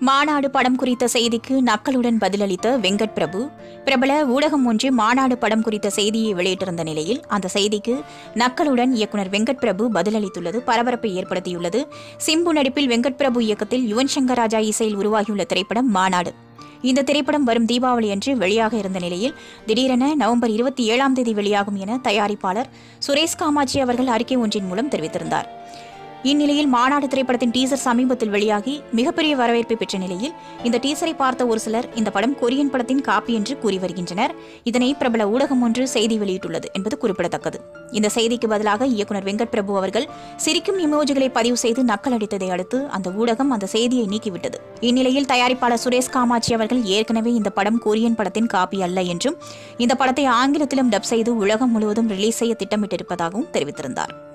மாநாடு படம் குறித்த செய்திக்கு நக்களுடன் பதிலளித்த வெங்கட் பிரபு பிரபல ஊடகம் ஒன்று மாநாடு படம் குறித்த செய்தியை வெளியிட்டிருந்த நிலையில் அந்த செய்திக்கு நக்களுடன் இயக்குனர் வெங்கட் பிரபு பதிலளித்துள்ளது பரபரப்பை ஏற்படுத்தியுள்ளது சிம்பு நடிப்பில் வெங்கட் பிரபு இயக்கத்தில் யுவன் சங்கர் ராஜா இசையில் உருவாகியுள்ள திரைப்படம் மாநாடு இந்த திரைப்படம் வரும் தீபாவளி அன்று வெளியாக இருந்த நிலையில் திடீரென நவம்பர் இருபத்தி ஏழாம் தேதி வெளியாகும் என தயாரிப்பாளர் சுரேஷ் காமாட்சி அவர்கள் அறிக்கை ஒன்றின் மூலம் தெரிவித்திருந்தார் இந்நிலையில் மாநாடு திரைப்படத்தின் டீசர் சமீபத்தில் வெளியாகி மிகப்பெரிய வரவேற்பை பெற்ற நிலையில் இந்த டீசரை பார்த்த ஒரு சிலர் இந்த படம் கொரியன் படத்தின் காப்பி என்று கூறி வருகின்றனர் இதனை பிரபல ஊடகம் ஒன்று செய்தி வெளியிட்டுள்ளது என்பது குறிப்பிடத்தக்கது இந்த செய்திக்கு பதிலாக இயக்குனர் வெங்கட் பிரபு அவர்கள் சிரிக்கும் இமோஜிகளை பதிவு செய்து நக்கல் அடித்ததை அடுத்து அந்த ஊடகம் அந்த செய்தியை நீக்கிவிட்டது இந்நிலையில் தயாரிப்பாளர் சுரேஷ் காமாட்சி அவர்கள் ஏற்கனவே இந்த படம் கொரியன் படத்தின் காப்பி அல்ல என்றும் இந்த படத்தை ஆங்கிலத்திலும் டப் செய்து உலகம் முழுவதும் ரிலீஸ் செய்ய திட்டமிட்டிருப்பதாகவும் தெரிவித்திருந்தார்